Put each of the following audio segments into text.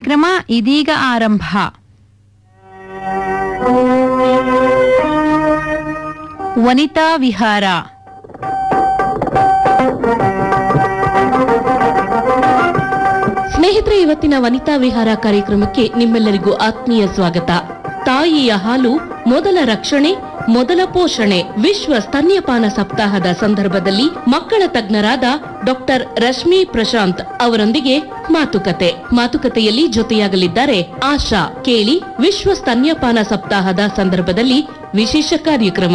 ಕಾರ್ಯಕ್ರಮ ಇದೀಗ ಆರಂಭ ವನಿತಾ ವಿಹಾರ ಸ್ನೇಹಿತರೆ ಇವತ್ತಿನ ವನಿತಾ ವಿಹಾರ ಕಾರ್ಯಕ್ರಮಕ್ಕೆ ನಿಮ್ಮೆಲ್ಲರಿಗೂ ಆತ್ಮೀಯ ಸ್ವಾಗತ ತಾಯಿಯ ಹಾಲು ಮೊದಲ ರಕ್ಷಣೆ ಮೊದಲ ಪೋಷಣೆ ವಿಶ್ವ ಸ್ತನ್ಯಪಾನ ಸಪ್ತಾಹದ ಸಂದರ್ಭದಲ್ಲಿ ಮಕ್ಕಳ ತಜ್ಞರಾದ ಡಾಕ್ಟರ್ ರಶ್ಮಿ ಪ್ರಶಾಂತ್ ಅವರೊಂದಿಗೆ ಮಾತುಕತೆ ಮಾತುಕತೆಯಲ್ಲಿ ಜೊತೆಯಾಗಲಿದ್ದಾರೆ ಆಶಾ ಕೇಳಿ ವಿಶ್ವ ಸ್ತನ್ಯಪಾನ ಸಪ್ತಾಹದ ಸಂದರ್ಭದಲ್ಲಿ ವಿಶೇಷ ಕಾರ್ಯಕ್ರಮ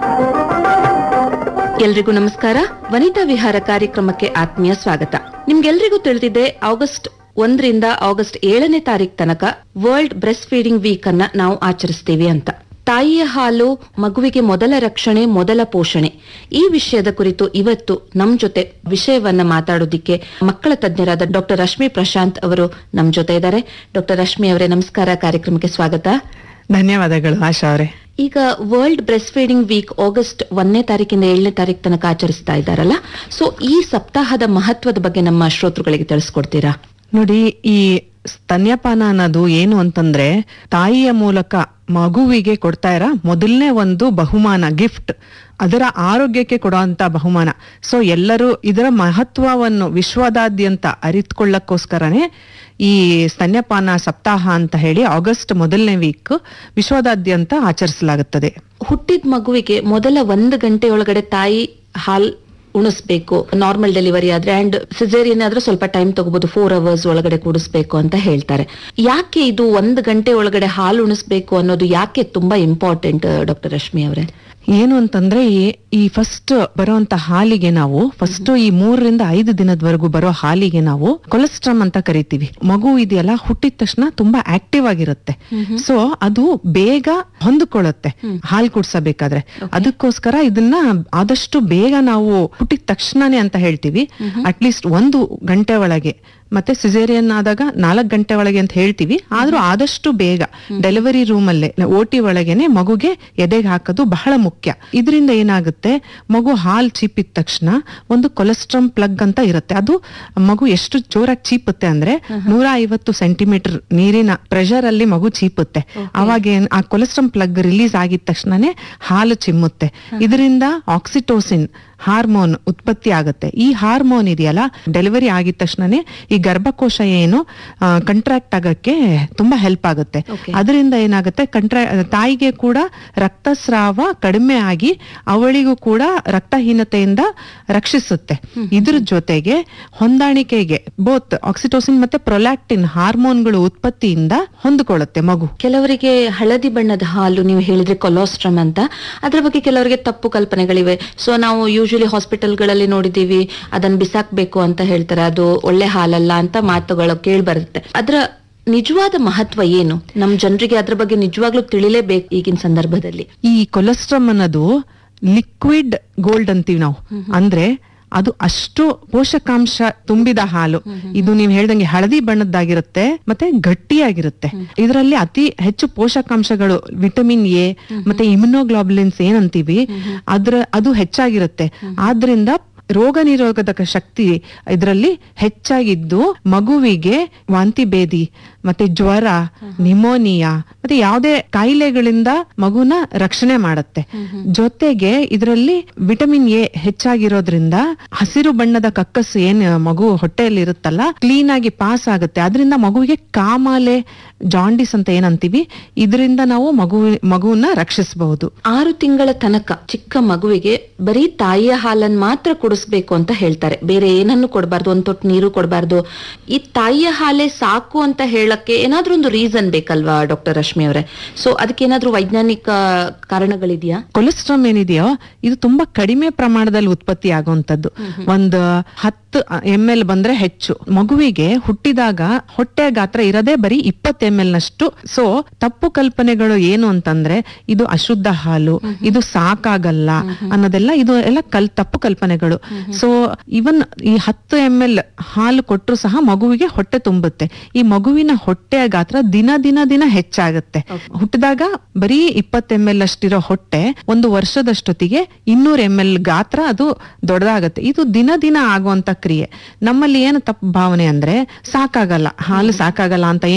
ಎಲ್ರಿಗೂ ನಮಸ್ಕಾರ ವನಿತಾ ವಿಹಾರ ಕಾರ್ಯಕ್ರಮಕ್ಕೆ ಆತ್ಮೀಯ ಸ್ವಾಗತ ನಿಮ್ಗೆಲ್ರಿಗೂ ತಿಳಿದಿದೆ ಆಗಸ್ಟ್ ಒಂದರಿಂದ ಆಗಸ್ಟ್ ಏಳನೇ ತಾರೀಕು ತನಕ ವರ್ಲ್ಡ್ ಬ್ರೆಸ್ಟ್ ಫೀಡಿಂಗ್ ವೀಕ್ ಅನ್ನ ನಾವು ಆಚರಿಸ್ತೀವಿ ಅಂತ ತಾಯಿಯ ಹಾಲು ಮಗುವಿಗೆ ಮೊದಲ ರಕ್ಷಣೆ ಮೊದಲ ಪೋಷಣೆ ಈ ವಿಷಯದ ಕುರಿತು ಇವತ್ತು ನಮ್ ಜೊತೆ ವಿಷಯವನ್ನ ಮಾತಾಡೋದಿಕ್ಕೆ ಮಕ್ಕಳ ತಜ್ಞರಾದ ಡಾಕ್ಟರ್ ರಶ್ಮಿ ಪ್ರಶಾಂತ್ ಅವರು ನಮ್ ಜೊತೆ ಇದ್ದಾರೆ ಡಾಕ್ಟರ್ ರಶ್ಮಿ ಅವರೇ ನಮಸ್ಕಾರ ಕಾರ್ಯಕ್ರಮಕ್ಕೆ ಸ್ವಾಗತ ಧನ್ಯವಾದಗಳು ಆಶಾ ಅವರೇ ಈಗ world breastfeeding week August ಒಂದನೇ ತಾರೀಕಿಂದ ಏಳನೇ ತಾರೀಕು ತನಕ ಆಚರಿಸ್ತಾ ಇದ್ದಾರಲ್ಲ ಸೊ ಈ ಸಪ್ತಾಹದ ಮಹತ್ವದ ಬಗ್ಗೆ ನಮ್ಮ ಶ್ರೋತೃಗಳಿಗೆ ತಿಳಿಸ್ಕೊಡ್ತೀರಾ ನೋಡಿ ಈ ಸ್ತನ್ಯಪಾನ ಅನ್ನೋದು ಏನು ಅಂತಂದ್ರೆ ತಾಯಿಯ ಮೂಲಕ ಮಗುವಿಗೆ ಕೊಡ್ತಾ ಇರೋ ಮೊದಲನೇ ಒಂದು ಬಹುಮಾನ ಗಿಫ್ಟ್ ಅದರ ಆರೋಗ್ಯಕ್ಕೆ ಕೊಡುವಂತ ಬಹುಮಾನ ಸೊ ಎಲ್ಲರೂ ಇದರ ಮಹತ್ವವನ್ನು ವಿಶ್ವದಾದ್ಯಂತ ಅರಿತುಕೊಳ್ಳಕ್ಕೋಸ್ಕರನೇ ಈ ಸ್ತನ್ಯಪಾನ ಸಪ್ತಾಹ ಅಂತ ಹೇಳಿ ಆಗಸ್ಟ್ ಮೊದಲನೇ ವೀಕ್ ವಿಶ್ವದಾದ್ಯಂತ ಆಚರಿಸಲಾಗುತ್ತದೆ ಹುಟ್ಟಿದ ಮಗುವಿಗೆ ಮೊದಲ ಒಂದು ಗಂಟೆಯೊಳಗಡೆ ತಾಯಿ ಹಾಲ್ ಉಣಿಸ್ಬೇಕು ನಾರ್ಮಲ್ ಡೆಲಿವರಿ ಆದ್ರೆ ಅಂಡ್ ಸಿಸೇರಿಯನ್ ಆದ್ರೆ ಸ್ವಲ್ಪ ಟೈಮ್ ತಗೋಬಹುದು ಫೋರ್ ಅವರ್ಸ್ ಒಳಗಡೆ ಕೂಡಿಸ್ಬೇಕು ಅಂತ ಹೇಳ್ತಾರೆ ಯಾಕೆ ಇದು ಒಂದು ಗಂಟೆ ಒಳಗಡೆ ಹಾಲು ಉಣಿಸ್ಬೇಕು ಅನ್ನೋದು ಯಾಕೆ ತುಂಬಾ ಇಂಪಾರ್ಟೆಂಟ್ ಡಾಕ್ಟರ್ ರಶ್ಮಿ ಅವರೇ ಏನು ಅಂತಂದ್ರೆ ಈ- ಈ ಫಸ್ಟ್ ಬರುವಂತ ಹಾಲಿಗೆ ನಾವು ಫಸ್ಟ್ ಈ ಮೂರರಿಂದ ಐದು ದಿನದವರೆಗೂ ಬರೋ ಹಾಲಿಗೆ ನಾವು ಕೊಲೆಸ್ಟ್ರಾಮ್ ಅಂತ ಕರಿತೀವಿ ಮಗು ಇದೆಯಲ್ಲ ಹುಟ್ಟಿದ ತಕ್ಷಣ ತುಂಬಾ ಆಕ್ಟಿವ್ ಆಗಿರುತ್ತೆ ಸೊ ಅದು ಬೇಗ ಹೊಂದಿಕೊಳ್ಳುತ್ತೆ ಹಾಲು ಕುಡ್ಸಬೇಕಾದ್ರೆ ಅದಕ್ಕೋಸ್ಕರ ಇದನ್ನ ಆದಷ್ಟು ಬೇಗ ನಾವು ಹುಟ್ಟಿದ ತಕ್ಷಣನೇ ಅಂತ ಹೇಳ್ತೀವಿ ಅಟ್ಲೀಸ್ಟ್ ಒಂದು ಗಂಟೆ ಒಳಗೆ ಮತ್ತೆ ಸಿಸೇರಿಯನ್ ಆದಾಗ ನಾಲ್ಕು ಗಂಟೆ ಒಳಗೆ ಅಂತ ಹೇಳ್ತೀವಿ ಆದ್ರೂ ಆದಷ್ಟು ಬೇಗ ಡೆಲಿವರಿ ರೂಮ್ ಅಲ್ಲೇ ಓಟಿ ಒಳಗೇನೆ ಮಗುಗೆ ಎದೆಗೆ ಹಾಕೋದು ಬಹಳ ಮುಖ್ಯ ಇದರಿಂದ ಏನಾಗುತ್ತೆ ಮಗು ಹಾಲ್ ಚೀಪಿದ ತಕ್ಷಣ ಒಂದು ಕೊಲೆಸ್ಟ್ರಾಮ್ ಪ್ಲಗ್ ಅಂತ ಇರುತ್ತೆ ಅದು ಮಗು ಎಷ್ಟು ಜೋರಾಗಿ ಚೀಪುತ್ತೆ ಅಂದ್ರೆ ನೂರ ಐವತ್ತು ಸೆಂಟಿಮೀಟರ್ ನೀರಿನ ಪ್ರೆಷರ್ ಅಲ್ಲಿ ಮಗು ಚೀಪುತ್ತೆ ಅವಾಗ ಏನ್ ಆ ಕೊಲೆಸ್ಟ್ರಾಮ್ ಪ್ಲಗ್ ರಿಲೀಸ್ ಆಗಿದ ತಕ್ಷಣನೇ ಹಾಲು ಚಿಮ್ಮುತ್ತೆ ಇದರಿಂದ ಆಕ್ಸಿಟೋಸಿನ್ ಹಾರ್ಮೋನ್ ಉತ್ಪತ್ತಿ ಆಗುತ್ತೆ ಈ ಹಾರ್ಮೋನ್ ಇದೆಯಲ್ಲ ಡೆಲಿವರಿ ಆಗಿದ ತಕ್ಷಣನೇ ಈ ಗರ್ಭಕೋಶ ಏನು ಕಂಟ್ರಾಕ್ಟ್ ಆಗಕ್ಕೆ ತುಂಬಾ ಹೆಲ್ಪ್ ಆಗುತ್ತೆ ಅದರಿಂದ ಏನಾಗುತ್ತೆ ಕಂಟ್ರಾ ತಾಯಿಗೆ ಕೂಡ ರಕ್ತಸ್ರಾವ ಕಡಿಮೆ ಆಗಿ ಅವಳಿಗೂ ಕೂಡ ರಕ್ತಹೀನತೆಯಿಂದ ರಕ್ಷಿಸುತ್ತೆ ಇದ್ರ ಜೊತೆಗೆ ಹೊಂದಾಣಿಕೆಗೆ ಬೋತ್ ಆಕ್ಸಿಟೋಸಿನ್ ಮತ್ತೆ ಪ್ರೊಲ್ಯಾಕ್ಟಿನ್ ಹಾರ್ಮೋನ್ಗಳು ಉತ್ಪತ್ತಿಯಿಂದ ಹೊಂದಿಕೊಳ್ಳುತ್ತೆ ಮಗು ಕೆಲವರಿಗೆ ಹಳದಿ ಬಣ್ಣದ ಹಾಲು ನೀವು ಹೇಳಿದ್ರೆ ಕೊಲೋಸ್ಟ್ರಮ್ ಅಂತ ಅದ್ರ ಬಗ್ಗೆ ಕೆಲವರಿಗೆ ತಪ್ಪು ಕಲ್ಪನೆಗಳಿವೆ ಸೊ ನಾವು ಯೂಶಲಿ ಹಾಸ್ಪಿಟಲ್ಗಳಲ್ಲಿ ನೋಡಿದೀವಿ ಅದನ್ನ ಬಿಸಾಕ್ಬೇಕು ಅಂತ ಹೇಳ್ತಾರೆ ಅದು ಒಳ್ಳೆ ಹಾಲಲ್ಲ ಅಂತ ಮಾತುಗಳು ಕೇಳಿ ಬರುತ್ತೆ ಅದ್ರ ನಿಜವಾದ ಮಹತ್ವ ಏನು ನಮ್ ಜನರಿಗೆ ಅದ್ರ ಬಗ್ಗೆ ನಿಜವಾಗ್ಲೂ ತಿಳಿಲೇಬೇಕು ಈಗಿನ ಸಂದರ್ಭದಲ್ಲಿ ಈ ಕೊಲೆಸ್ಟ್ರಾಮ್ ಅನ್ನೋದು ಲಿಕ್ವಿಡ್ ಗೋಲ್ಡ್ ಅಂತೀವಿ ನಾವು ಅಂದ್ರೆ ಅದು ಅಷ್ಟು ಪೋಷಕಾಂಶ ತುಂಬಿದ ಹಾಲು ಇದು ನೀವು ಹೇಳ್ದಂಗೆ ಹಳದಿ ಬಣ್ಣದ್ದಾಗಿರುತ್ತೆ ಮತ್ತೆ ಗಟ್ಟಿಯಾಗಿರುತ್ತೆ ಇದರಲ್ಲಿ ಅತಿ ಹೆಚ್ಚು ಪೋಷಕಾಂಶಗಳು ವಿಟಮಿನ್ ಎ ಮತ್ತೆ ಇಮ್ಯುನೋಗ್ಲೋಬುಲಿನ್ಸ್ ಏನಂತೀವಿ ಅದ್ರ ಅದು ಹೆಚ್ಚಾಗಿರುತ್ತೆ ಆದ್ರಿಂದ ರೋಗ ನಿರೋಧಕ ಶಕ್ತಿ ಇದರಲ್ಲಿ ಹೆಚ್ಚಾಗಿದ್ದು ಮಗುವಿಗೆ ವಾಂತಿ ಭೇದಿ ಮತ್ತೆ ಜ್ವರ ನಿಮೋನಿಯಾ ಮತ್ತೆ ಯಾವುದೇ ಕಾಯಿಲೆಗಳಿಂದ ಮಗುನ ರಕ್ಷಣೆ ಮಾಡುತ್ತೆ ಜೊತೆಗೆ ಇದರಲ್ಲಿ ವಿಟಮಿನ್ ಎ ಹೆಚ್ಚಾಗಿರೋದ್ರಿಂದ ಹಸಿರು ಬಣ್ಣದ ಕಕ್ಕಸ್ಸು ಏನ್ ಮಗು ಹೊಟ್ಟೆಯಲ್ಲಿ ಇರುತ್ತಲ್ಲ ಕ್ಲೀನ್ ಆಗಿ ಪಾಸ್ ಆಗುತ್ತೆ ಅದರಿಂದ ಮಗುವಿಗೆ ಕಾಮಾಲೆ ಜಾಂಡಿಸ್ ಅಂತ ಏನಂತೀವಿ ಇದರಿಂದ ನಾವು ಮಗು ಮಗುವನ್ನ ರಕ್ಷಿಸಬಹುದು ಆರು ತಿಂಗಳ ತನಕ ಚಿಕ್ಕ ಮಗುವಿಗೆ ಬರೀ ತಾಯಿಯ ಹಾಲನ್ನ ಮಾತ್ರ ಕುಡಿಸ್ಬೇಕು ಅಂತ ಹೇಳ್ತಾರೆ ಬೇರೆ ಏನನ್ನು ಕೊಡಬಾರ್ದು ಒಂದ್ ತೊಟ್ಟು ನೀರು ಕೊಡಬಾರ್ದು ಈ ತಾಯಿಯ ಹಾಲೇ ಸಾಕು ಅಂತ ಹೇಳಕ್ಕೆ ಏನಾದ್ರೂ ಒಂದು ರೀಸನ್ ಬೇಕಲ್ವಾ ಡಾಕ್ಟರ್ ರಶ್ಮಿ ಅವರೇ ಸೊ ಅದಕ್ಕೆ ಏನಾದ್ರೂ ವೈಜ್ಞಾನಿಕ ಕಾರಣಗಳಿದೆಯಾ ಕೊಲೆಸ್ಟ್ರಾಮ್ ಏನಿದೆಯೋ ಇದು ತುಂಬಾ ಕಡಿಮೆ ಪ್ರಮಾಣದಲ್ಲಿ ಉತ್ಪತ್ತಿ ಆಗುವಂತದ್ದು ಒಂದು ಹತ್ತು ಎಂ ಎಲ್ ಬಂದ್ರೆ ಹೆಚ್ಚು ಮಗುವಿಗೆ ಹುಟ್ಟಿದಾಗ ಹೊಟ್ಟೆ ಗಾತ್ರ ಇರದೇ ಬರೀ ಇಪ್ಪತ್ತು ಎಂ ಎಲ್ ನಷ್ಟು ಸೊ ತಪ್ಪು ಕಲ್ಪನೆಗಳು ಏನು ಅಂತಂದ್ರೆ ಇದು ಅಶುದ್ಧ ಹಾಲು ಇದು ಸಾಕಾಗಲ್ಲ ಅನ್ನೋದೆಲ್ಲ ಇದು ಎಲ್ಲ ಕಲ್ ತಪ್ಪು ಕಲ್ಪನೆಗಳು ಸೊ ಇವನ್ ಈ ಹತ್ತು ಎಂ ಎಲ್ ಹಾಲು ಕೊಟ್ಟರು ಸಹ ಮಗುವಿಗೆ ಹೊಟ್ಟೆ ತುಂಬುತ್ತೆ ಈ ಮಗುವಿನ ಹೊಟ್ಟೆಯ ಗಾತ್ರ ದಿನ ದಿನ ದಿನ ಹೆಚ್ಚಾಗುತ್ತೆ ಹುಟ್ಟಿದಾಗ ಬರೀ ಇಪ್ಪತ್ತು ಎಂ ಎಲ್ ಅಷ್ಟಿರೋ ಹೊಟ್ಟೆ ಒಂದು ವರ್ಷದಷ್ಟೊತ್ತಿಗೆ ಇನ್ನೂರು ಎಂ ಎಲ್ ಗಾತ್ರ ಅದು ದೊಡ್ಡದಾಗತ್ತೆ ಇದು ದಿನ ದಿನ ಆಗುವಂತ ಕ್ರಿಯೆ ನಮ್ಮಲ್ಲಿ ಏನು ತಪ್ಪು ಭಾವನೆ ಅಂದ್ರೆ ಸಾಕಾಗಲ್ಲ ಹಾಲು ಸಾಕಾಗಲ್ಲ ಅಂತ